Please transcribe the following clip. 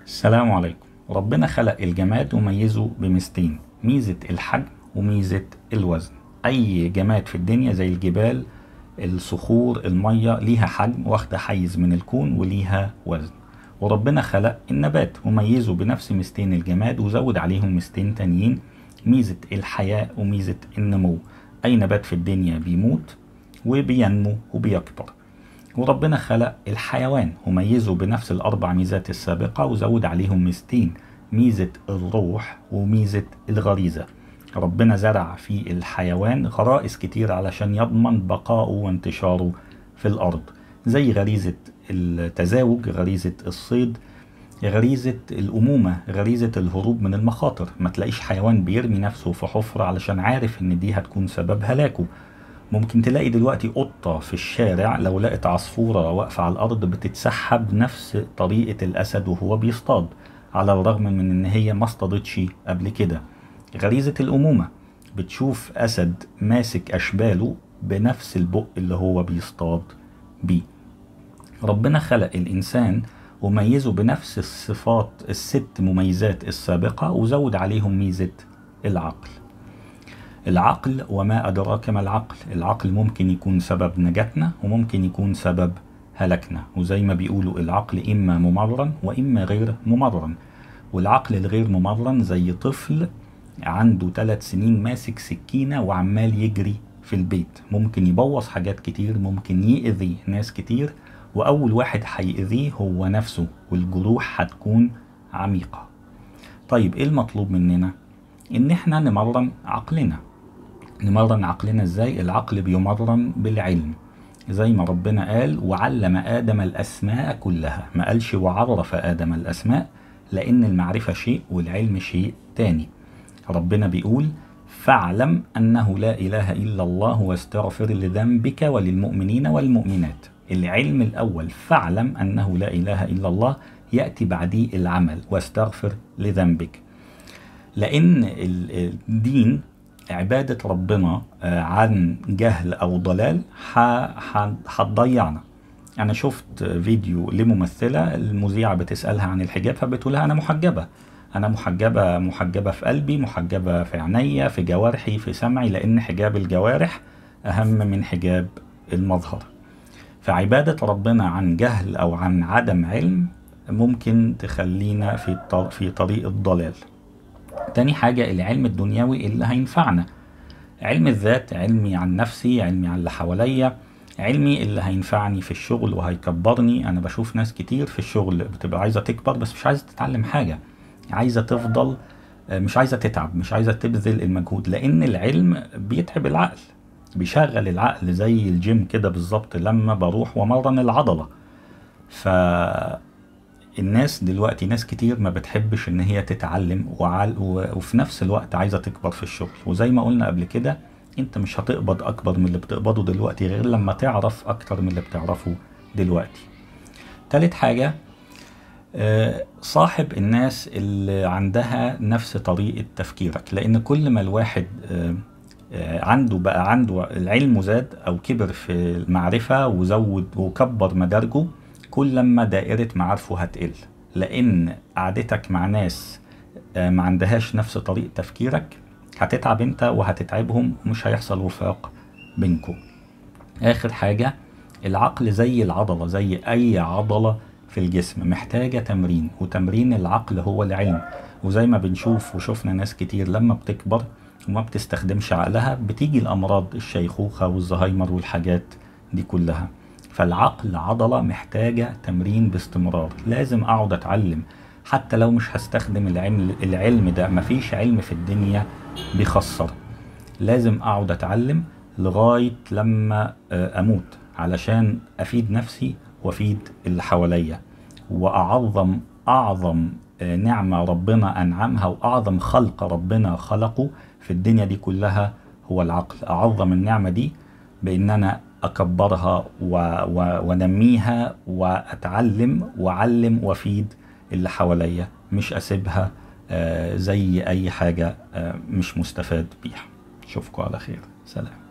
السلام عليكم ربنا خلق الجماد وميزه بميزتين ميزة الحجم وميزة الوزن أي جماد في الدنيا زي الجبال الصخور المية ليها حجم واخدة حيز من الكون وليها وزن وربنا خلق النبات وميزه بنفس ميزتين الجماد وزود عليهم ميزتين تانيين ميزة الحياة وميزة النمو أي نبات في الدنيا بيموت وبينمو وبيكبر وربنا خلق الحيوان وميزه بنفس الأربع ميزات السابقة وزود عليهم ميزتين ميزة الروح وميزة الغريزة ربنا زرع في الحيوان غرائز كتير علشان يضمن بقائه وانتشاره في الأرض زي غريزة التزاوج غريزة الصيد غريزة الأمومة غريزة الهروب من المخاطر ما تلاقيش حيوان بيرمي نفسه في حفرة علشان عارف ان دي هتكون سبب هلاكه ممكن تلاقي دلوقتي قطة في الشارع لو لقت عصفورة واقفة على الأرض بتتسحب نفس طريقة الأسد وهو بيصطاد على الرغم من إن هي ما اصطادتش قبل كده غريزة الأمومة بتشوف أسد ماسك أشباله بنفس البق اللي هو بيصطاد بيه ربنا خلق الإنسان وميزه بنفس الصفات الست مميزات السابقة وزود عليهم ميزة العقل العقل وما أدراك ما العقل العقل ممكن يكون سبب نجاتنا وممكن يكون سبب هلكنا وزي ما بيقولوا العقل إما ممرن وإما غير ممرن والعقل الغير ممرن زي طفل عنده ثلاث سنين ماسك سكينة وعمال يجري في البيت ممكن يبوظ حاجات كتير ممكن يأذي ناس كتير وأول واحد هيأذيه هو نفسه والجروح هتكون عميقة طيب إيه المطلوب مننا؟ إن إحنا نمرن عقلنا نمرن عقلنا ازاي العقل بيمرن بالعلم زي ما ربنا قال وعلم آدم الأسماء كلها ما قالش وعرف آدم الأسماء لأن المعرفة شيء والعلم شيء تاني ربنا بيقول فاعلم أنه لا إله إلا الله واستغفر لذنبك وللمؤمنين والمؤمنات العلم الأول فاعلم أنه لا إله إلا الله يأتي بعديه العمل واستغفر لذنبك لأن الدين عبادة ربنا عن جهل أو ضلال هتضيعنا أنا شفت فيديو لممثلة المذيعة بتسألها عن الحجاب فبتقولها أنا محجبة أنا محجبة محجبة في قلبي محجبة في عينيا في جوارحي في سمعي لأن حجاب الجوارح أهم من حجاب المظهر فعبادة ربنا عن جهل أو عن عدم علم ممكن تخلينا في في طريق الضلال تاني حاجة العلم الدنيوي اللي هينفعنا علم الذات علمي عن نفسي علمي عن اللي حواليا علمي اللي هينفعني في الشغل وهيكبرني انا بشوف ناس كتير في الشغل بتبقى عايزة تكبر بس مش عايزة تتعلم حاجة عايزة تفضل مش عايزة تتعب مش عايزة تبذل المجهود لان العلم بيتعب العقل بيشغل العقل زي الجيم كده بالظبط لما بروح ومرن العضلة ف الناس دلوقتي ناس كتير ما بتحبش ان هي تتعلم وعل وفي نفس الوقت عايزة تكبر في الشغل وزي ما قلنا قبل كده انت مش هتقبض اكبر من اللي بتقبضه دلوقتي غير لما تعرف اكتر من اللي بتعرفه دلوقتي تالت حاجة صاحب الناس اللي عندها نفس طريقة تفكيرك لان كل ما الواحد عنده بقى عنده العلم زاد او كبر في المعرفة وزود وكبر مدارجه كل لما دائرة معارفه هتقل لأن قعدتك مع ناس ما عندهاش نفس طريقة تفكيرك هتتعب انت وهتتعبهم ومش هيحصل وفاق بينكم آخر حاجة العقل زي العضلة زي أي عضلة في الجسم محتاجة تمرين وتمرين العقل هو العلم وزي ما بنشوف وشوفنا ناس كتير لما بتكبر وما بتستخدمش عقلها بتيجي الأمراض الشيخوخة والزهايمر والحاجات دي كلها فالعقل عضلة محتاجة تمرين باستمرار لازم أقعد أتعلم حتى لو مش هستخدم العلم, العلم ده مفيش علم في الدنيا بيخسر لازم أقعد أتعلم لغاية لما أموت علشان أفيد نفسي وأفيد اللي حواليا وأعظم أعظم نعمة ربنا أنعمها وأعظم خلق ربنا خلقه في الدنيا دي كلها هو العقل أعظم النعمة دي بإن أنا أكبرها وأنميها وأتعلم وأعلم وأفيد اللي حواليا مش أسيبها زي أي حاجة مش مستفاد بيها أشوفكم على خير سلام